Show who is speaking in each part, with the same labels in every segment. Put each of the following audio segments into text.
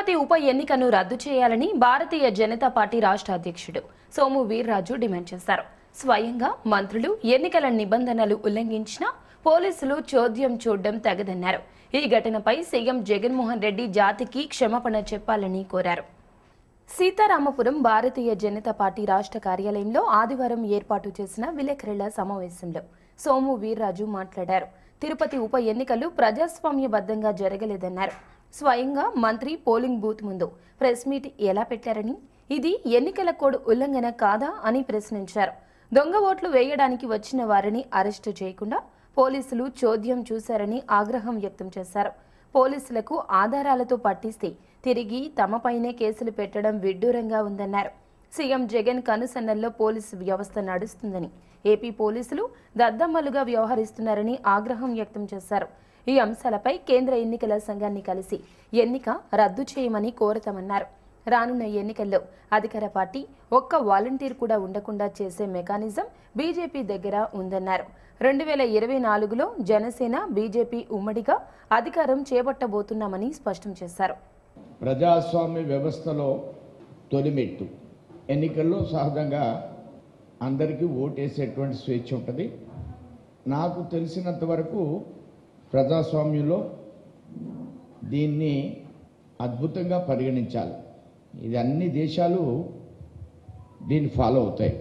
Speaker 1: తిరుపతి ఉప ఎన్నికను రద్దు చేయాలని భారతీయ జనతా పార్టీ రాష్ట్ర అధ్యక్షుడు సోము వీర్రాజు డిమాండ్ చేశారు స్వయంగా మంత్రులు ఎన్నికల నిబంధనలు ఉల్లంఘించినా పోలీసులు చోద్యం చూడడం తగదన్నారు ఈ ఘటనపై సీఎం జగన్మోహన్ రెడ్డి జాతికి క్షమాపణ చెప్పాలని కోరారు సీతారామపురం భారతీయ జనతా పార్టీ రాష్ట్ర కార్యాలయంలో ఆదివారం ఏర్పాటు చేసిన విలేకరుల సమావేశంలో సోము వీర్రాజు మాట్లాడారు తిరుపతి ఉప ఎన్నికలు ప్రజాస్వామ్యబద్ధంగా జరగలేదన్నారు స్వయంగా మంత్రి పోలింగ్ బూత్ ముందు ప్రెస్ మీట్ ఎలా పెట్టారని ఇది ఎన్నికల కోడ్ ఉల్లంఘన కాదా అని ప్రశ్నించారు దొంగ ఓట్లు వేయడానికి వచ్చిన వారిని అరెస్టు చేయకుండా పోలీసులు చోద్యం చూశారని ఆగ్రహం వ్యక్తం చేశారు పోలీసులకు ఆధారాలతో పట్టిస్తే తిరిగి తమపైనే కేసులు పెట్టడం విడ్డూరంగా ఉందన్నారు సీఎం జగన్ కనుసన్నల్లో పోలీసు వ్యవస్థ నడుస్తుందని ఏపీ పోలీసులు దద్దమ్మలుగా వ్యవహరిస్తున్నారని ఆగ్రహం వ్యక్తం చేశారు ఈ అంశాలపై కేంద్ర ఎన్నికల సంఘాన్ని కలిసి ఎన్నిక రద్దు చేయమని కోరతామన్నారు రానున్న ఎన్నికల్లో అధికార పార్టీ ఒక్క వాలంటీర్ కూడా ఉండకుండా చేసే మెకానిజం బీజేపీ దగ్గర ఉందన్నారు రెండు వేల ఇరవై నాలుగులో జనసేన బీజేపీ ఉమ్మడిగా అధికారం చేపట్టబోతున్నామని స్పష్టం చేశారు
Speaker 2: ప్రజాస్వామ్య వ్యవస్థలో తొలిమెట్టు ఎన్నికల్లో సహజంగా అందరికీ ఓటేసేటువంటి స్వేచ్ఛ ఉంటుంది నాకు తెలిసినంత వరకు ప్రజాస్వామ్యంలో దీన్ని అద్భుతంగా పరిగణించాలి ఇది అన్ని దేశాలు దీన్ని ఫాలో అవుతాయి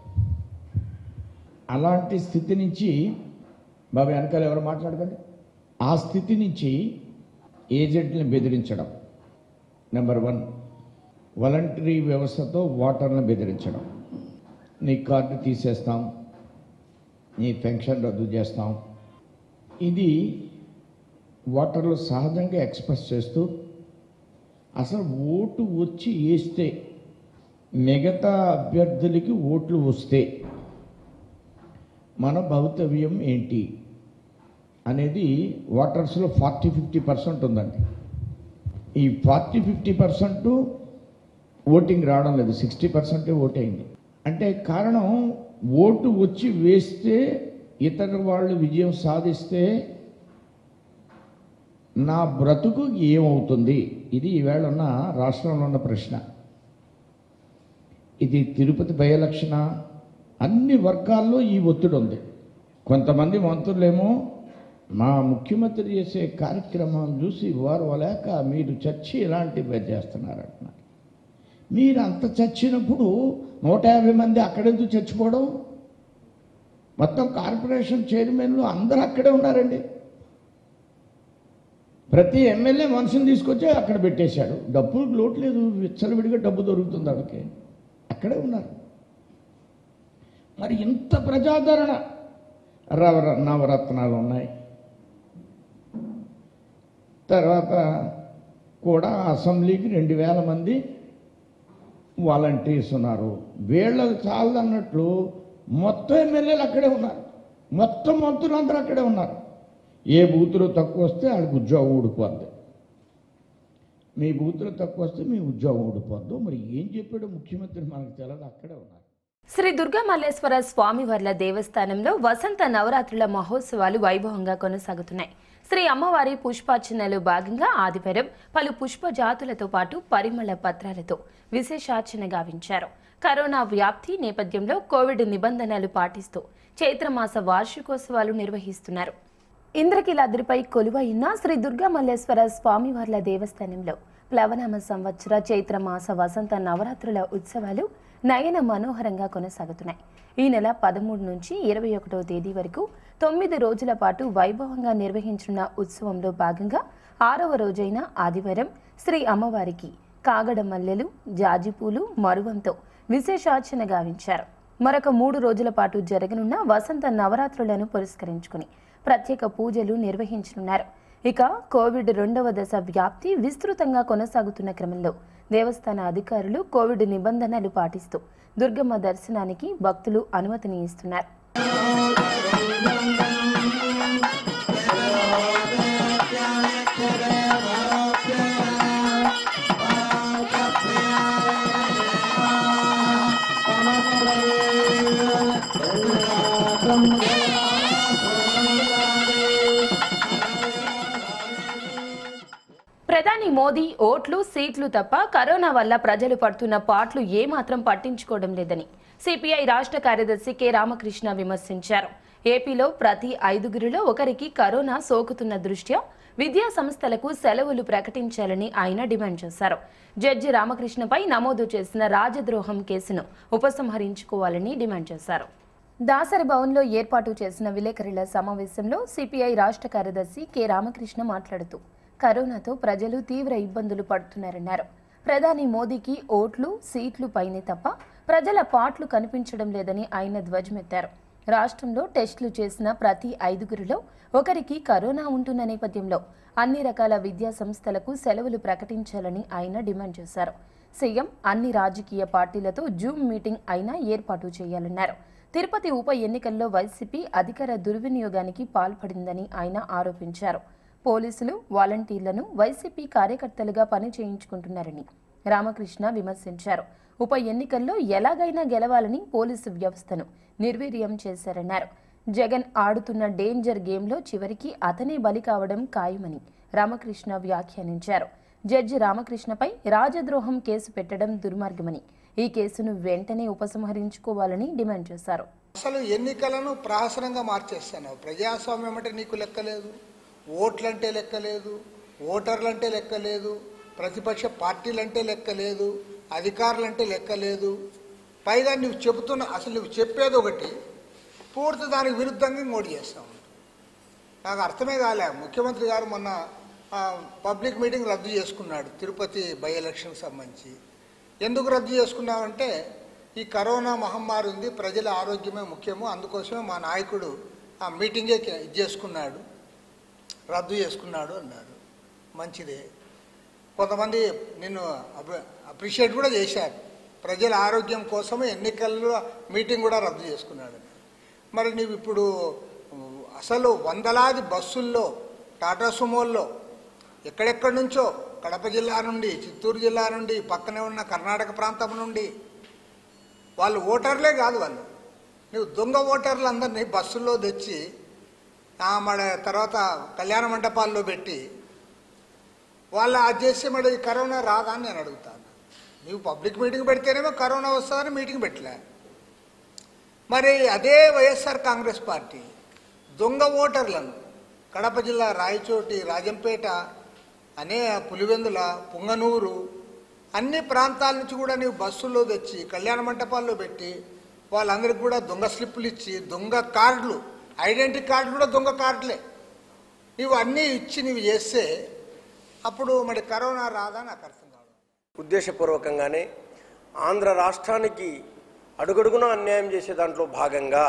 Speaker 2: అలాంటి స్థితి నుంచి బాబు వెనకాల ఎవరు మాట్లాడకండి ఆ స్థితి నుంచి ఏజెంట్ని బెదిరించడం నెంబర్ వన్ వాలంటరీ వ్యవస్థతో ఓటర్లను బెదిరించడం నీ కార్డు తీసేస్తాం నీ పెన్షన్ రద్దు చేస్తాం ఇది ఓటర్లు సహజంగా ఎక్స్ప్రెస్ చేస్తూ అసలు ఓటు వచ్చి వేస్తే మిగతా అభ్యర్థులకి ఓట్లు వస్తే మన భవితవ్యం ఏంటి అనేది ఓటర్స్లో ఫార్టీ ఫిఫ్టీ పర్సెంట్ ఉందండి ఈ ఫార్టీ ఫిఫ్టీ పర్సెంట్ ఓటింగ్ రావడం లేదు సిక్స్టీ పర్సెంటే ఓట్ అయింది అంటే కారణం ఓటు వచ్చి వేస్తే ఇతర వాళ్ళు విజయం సాధిస్తే నా బ్రతుకు ఏమవుతుంది ఇది ఈవేళ ఉన్న రాష్ట్రంలో ఉన్న ప్రశ్న ఇది తిరుపతి బై ఎలక్షనా అన్ని వర్గాల్లో ఈ ఒత్తిడి ఉంది కొంతమంది మంత్రులేమో మా ముఖ్యమంత్రి చేసే కార్యక్రమం చూసి వారు లేక మీరు చర్చి ఇలాంటివి చేస్తున్నారంటున్నారు మీరు అంత చచ్చినప్పుడు నూట యాభై మంది అక్కడెందుకు చచ్చిపోవడం మొత్తం కార్పొరేషన్ చైర్మన్లు అందరూ అక్కడే ఉన్నారండి ప్రతి ఎమ్మెల్యే మనుషుని తీసుకొచ్చి అక్కడ పెట్టేశాడు డబ్బు లోటు లేదు విచ్చలవిడిగా డబ్బు దొరుకుతుంది వాళ్ళకి అక్కడే ఉన్నారు మరి ఇంత ప్రజాదరణ రవ నవరత్నాలు ఉన్నాయి తర్వాత కూడా అసెంబ్లీకి రెండు వేల మంది వాలంటీర్స్ ఉన్నారు వీళ్ళకి చాలదన్నట్లు మొత్తం ఎమ్మెల్యేలు అక్కడే ఉన్నారు మొత్తం మంత్రులు అందరూ అక్కడే ఉన్నారు ఏ బూతులు తక్కువ వస్తే వాళ్ళకి ఉద్యోగం ఊడిపోద్ది మీ బూతులు తక్కువ వస్తే మీ ఉద్యోగం ఊడిపోద్దు మరి ఏం చెప్పాడు ముఖ్యమంత్రి మనకు తెలియదు అక్కడే ఉన్నారు
Speaker 1: శ్రీ దుర్గా మల్లేశ్వర స్వామివార్ల దేవస్థానంలో వసంత నవరాత్రుల మహోత్సవాలు వైభవంగా కొనసాగుతున్నాయి శ్రీ అమ్మవారి పుష్పార్చనలో భాగంగా ఆదివారం పలు పుష్ప జాతులతో పాటు పరిమళ పత్రాలతో విశేషార్చన గావించారు కరోనా వ్యాప్తి నేపథ్యంలో కోవిడ్ నిబంధనలు పాటిస్తూ చైత్రమాస వార్షికోత్సవాలు నిర్వహిస్తున్నారు ఇంద్రకీలాద్రిపై కొలువైన శ్రీ దుర్గా మల్లేశ్వర స్వామివార్ల దేవస్థానంలో ప్లవనామ సంవత్సర చైత్రమాస వసంత నవరాత్రుల ఉత్సవాలు నయన మనోహరంగా కొనసాగుతున్నాయి ఈ నెల పదమూడు నుంచి ఇరవై ఒకటవ తేదీ వరకు తొమ్మిది రోజుల పాటు వైభవంగా నిర్వహించిన ఉత్సవంలో భాగంగా ఆరవ రోజైన ఆదివారం శ్రీ అమ్మవారికి కాగడ మల్లెలు జాజిపూలు మరువంతో విశేషార్చన గావించారు మరొక మూడు రోజుల పాటు జరగనున్న వసంత నవరాత్రులను పురస్కరించుకుని ప్రత్యేక పూజలు నిర్వహించనున్నారు ఇక కోవిడ్ రెండవ దశ వ్యాప్తి విస్తృతంగా కొనసాగుతున్న క్రమంలో దేవస్థాన అధికారులు కోవిడ్ నిబంధనలు పాటిస్తూ దుర్గమ్మ దర్శనానికి భక్తులు అనుమతిని ఇస్తున్నారు ప్రధాని ప్రధాని మోదీ ఓట్లు సీట్లు తప్ప కరోనా వల్ల ప్రజలు పడుతున్న పాట్లు ఏమాత్రం పట్టించుకోవడం లేదని సిపిఐ రాష్ట్ర కార్యదర్శి కె రామకృష్ణ విమర్శించారు ఏపీలో ప్రతి ఐదుగురిలో ఒకరికి కరోనా సోకుతున్న దృష్ట్యా విద్యా సంస్థలకు సెలవులు ప్రకటించాలని ఆయన డిమాండ్ చేశారు జడ్జి రామకృష్ణపై నమోదు చేసిన రాజద్రోహం కేసును ఉపసంహరించుకోవాలని డిమాండ్ చేశారు దాసరి భవన్లో ఏర్పాటు చేసిన విలేకరుల సమావేశంలో సిపిఐ రాష్ట్ర కార్యదర్శి కె రామకృష్ణ మాట్లాడుతూ కరోనాతో ప్రజలు తీవ్ర ఇబ్బందులు పడుతున్నారన్నారు ప్రధాని మోదీకి ఓట్లు సీట్లు పైనే తప్ప ప్రజల పాట్లు కనిపించడం లేదని ఆయన ధ్వజమెత్తారు రాష్ట్రంలో టెస్టులు చేసిన ప్రతి ఐదుగురిలో ఒకరికి కరోనా ఉంటున్న నేపథ్యంలో అన్ని రకాల విద్యా సంస్థలకు సెలవులు ప్రకటించాలని ఆయన డిమాండ్ చేశారు సీఎం అన్ని రాజకీయ పార్టీలతో జూమ్ మీటింగ్ అయినా ఏర్పాటు చేయాలన్నారు తిరుపతి ఉప ఎన్నికల్లో వైసీపీ అధికార దుర్వినియోగానికి పాల్పడిందని ఆయన ఆరోపించారు పోలీసులు వాలంటీర్లను వైసీపీ కార్యకర్తలుగా పని చేయించుకుంటున్నారని రామకృష్ణ విమర్శించారు ఉప ఎన్నికల్లో ఎలాగైనా గెలవాలని పోలీసు వ్యవస్థను నిర్వీర్యం చేశారన్నారు జగన్ ఆడుతున్న డేంజర్ గేమ్లో చివరికి అతనే బలి కావడం ఖాయమని రామకృష్ణ వ్యాఖ్యానించారు జడ్జి రామకృష్ణపై రాజద్రోహం కేసు పెట్టడం దుర్మార్గమని ఈ కేసును వెంటనే ఉపసంహరించుకోవాలని డిమాండ్ చేశారు
Speaker 3: అసలు ఎన్నికలను ప్రహసనంగా మార్చేస్తాను ప్రజాస్వామ్యం అంటే నీకు లెక్కలేదు ఓట్లంటే లెక్కలేదు ఓటర్లంటే లెక్కలేదు ప్రతిపక్ష పార్టీలంటే లెక్కలేదు అధికారులంటే లెక్కలేదు పైగా నువ్వు చెబుతున్న అసలు నువ్వు చెప్పేది ఒకటి పూర్తి దానికి విరుద్ధంగా ఇంకోటి చేస్తావు నాకు అర్థమే కాలే ముఖ్యమంత్రి గారు మొన్న ఆ, పబ్లిక్ మీటింగ్ రద్దు చేసుకున్నాడు తిరుపతి బై ఎలక్షన్ సంబంధించి ఎందుకు రద్దు చేసుకున్నామంటే ఈ కరోనా మహమ్మారి ఉంది ప్రజల ఆరోగ్యమే ముఖ్యము అందుకోసమే మా నాయకుడు ఆ మీటింగే కే- ఇది చేసుకున్నాడు రద్దు చేసుకున్నాడు అన్నాడు మంచిదే కొంతమంది నిన్ను అప్రిషియేట్ కూడా చేశారు ప్రజల ఆరోగ్యం కోసం ఎన్నికల్లో మీటింగ్ కూడా రద్దు చేసుకున్నాడు మరి నీవు ఇప్పుడు అసలు వందలాది బస్సుల్లో టాటా సుమోల్లో ఎక్కడెక్కడి నుంచో కడప జిల్లా నుండి చిత్తూరు జిల్లా నుండి పక్కనే ఉన్న కర్ణాటక ప్రాంతం నుండి వాళ్ళు ఓటర్లే కాదు వాళ్ళు నువ్వు దొంగ ఓటర్లు అందరినీ బస్సుల్లో తెచ్చి ఆ మన తర్వాత కళ్యాణ మండపాల్లో పెట్టి వాళ్ళు అది చేస్తే మరి ఈ కరోనా రాదా అని నేను అడుగుతాను నువ్వు పబ్లిక్ మీటింగ్ పెడితేనేమో కరోనా వస్తుందని మీటింగ్ పెట్టలే మరి అదే వైఎస్ఆర్ కాంగ్రెస్ పార్టీ దొంగ ఓటర్లను కడప జిల్లా రాయచోటి రాజంపేట అనే పులివెందుల పుంగనూరు అన్ని ప్రాంతాల నుంచి కూడా నీవు బస్సుల్లో తెచ్చి కళ్యాణ మంటపాల్లో పెట్టి వాళ్ళందరికీ కూడా దొంగ స్లిప్పులు ఇచ్చి దొంగ కార్డులు ఐడెంటిటీ కార్డులు కూడా దొంగ కార్డులే నీవు అన్నీ ఇచ్చి నీవు చేస్తే అప్పుడు మరి కరోనా రాదా నాకు అర్థం కాదు
Speaker 4: ఉద్దేశపూర్వకంగానే ఆంధ్ర రాష్ట్రానికి అడుగడుగున అన్యాయం చేసే దాంట్లో భాగంగా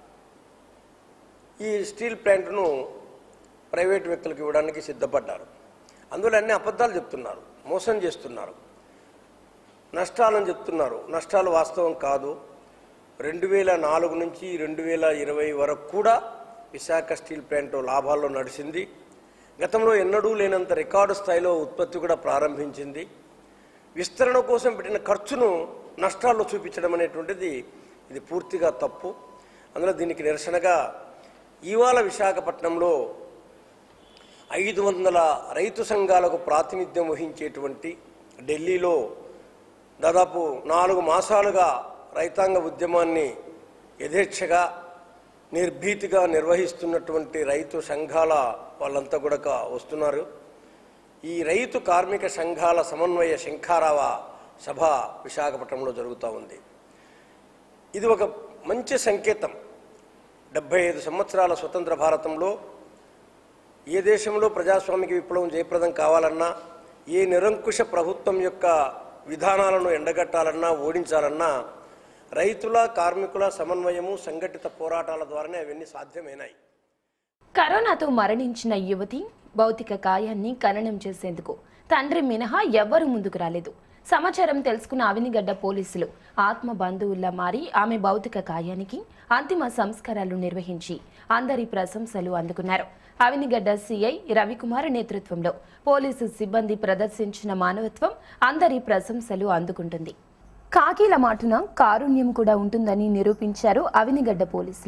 Speaker 4: ఈ స్టీల్ ప్లాంట్ను ప్రైవేట్ వ్యక్తులకు ఇవ్వడానికి సిద్ధపడ్డారు అందులో అన్ని అబద్ధాలు చెప్తున్నారు మోసం చేస్తున్నారు నష్టాలని చెప్తున్నారు నష్టాలు వాస్తవం కాదు రెండు వేల నాలుగు నుంచి రెండు వేల ఇరవై వరకు కూడా విశాఖ స్టీల్ ప్లాంట్ లాభాల్లో నడిచింది గతంలో ఎన్నడూ లేనంత రికార్డు స్థాయిలో ఉత్పత్తి కూడా ప్రారంభించింది విస్తరణ కోసం పెట్టిన ఖర్చును నష్టాల్లో చూపించడం అనేటువంటిది ఇది పూర్తిగా తప్పు అందులో దీనికి నిరసనగా ఇవాళ విశాఖపట్నంలో ఐదు వందల రైతు సంఘాలకు ప్రాతినిధ్యం వహించేటువంటి ఢిల్లీలో దాదాపు నాలుగు మాసాలుగా రైతాంగ ఉద్యమాన్ని యథేచ్ఛగా నిర్భీతిగా నిర్వహిస్తున్నటువంటి రైతు సంఘాల వాళ్ళంతా కూడా క- వస్తున్నారు ఈ రైతు కార్మిక సంఘాల సమన్వయ శంఖారావ సభ విశాఖపట్నంలో జరుగుతూ ఉంది ఇది ఒక మంచి సంకేతం డెబ్బై ఐదు సంవత్సరాల స్వతంత్ర భారతంలో ఏ దేశంలో ప్రజాస్వామిక విప్లవం జయప్రదం కావాలన్నా ఏ నిరంకుశ ప్రభుత్వం యొక్క విధానాలను ఎండగట్టాలన్నా ఓడించాలన్నా రైతుల కార్మికుల సమన్వయము సంఘటిత పోరాటాల ద్వారానే అవన్నీ సాధ్యమైనాయి
Speaker 1: కరోనాతో మరణించిన యువతి భౌతిక కాయాన్ని ఖననం చేసేందుకు తండ్రి మినహా ఎవ్వరూ ముందుకు రాలేదు సమాచారం తెలుసుకున్న అవినిగడ్డ పోలీసులు ఆత్మ బంధువుల్లా మారి ఆమె భౌతిక కాయానికి అంతిమ సంస్కారాలు నిర్వహించి అందరి ప్రశంసలు అందుకున్నారు అవినిగడ్డ సిఐ రవికుమార్ నేతృత్వంలో పోలీసు సిబ్బంది ప్రదర్శించిన మానవత్వం అందరి ప్రశంసలు అందుకుంటుంది కాకీల మాటున కారుణ్యం కూడా ఉంటుందని నిరూపించారు అవినిగడ్డ పోలీసులు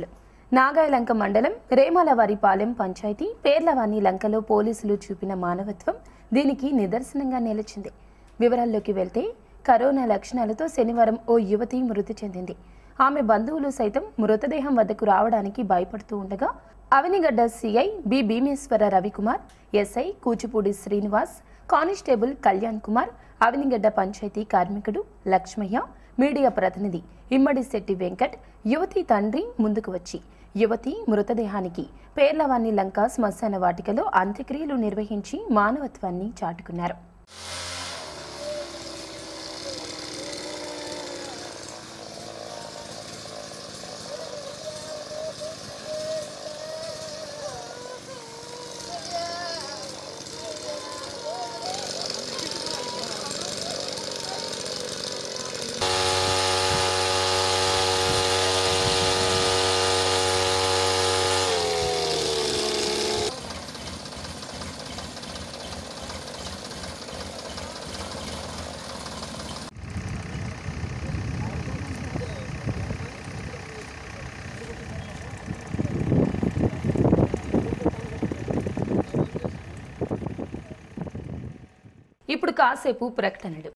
Speaker 1: నాగాయలంక మండలం రేమాలవారిపాలెం పంచాయతీ పేర్లవాణి లంకలో పోలీసులు చూపిన మానవత్వం దీనికి నిదర్శనంగా నిలిచింది వివరాల్లోకి వెళ్తే కరోనా లక్షణాలతో శనివారం ఓ యువతి మృతి చెందింది ఆమె బంధువులు సైతం మృతదేహం వద్దకు రావడానికి భయపడుతూ ఉండగా Avanigadda CI B Bhimeswara Ravikumar SI Kuchipudi Srinivas constable Kalyan Kumar Avanigadda panchayat కార్మికుడు లక్ష్మయ్య మీడియా ప్రతినిధి ఇమ్మడి శెట్టి వెంకట్ యువతి తండ్రి ముందుకు వచ్చి యువతి మృతదేహానికి పేర్లవాణి లంక శ్మశాన వాటికలో అంత్యక్రియలు నిర్వహించి మానవత్వాన్ని చాటుకున్నారు ఇప్పుడు కాసేపు ప్రకటనలు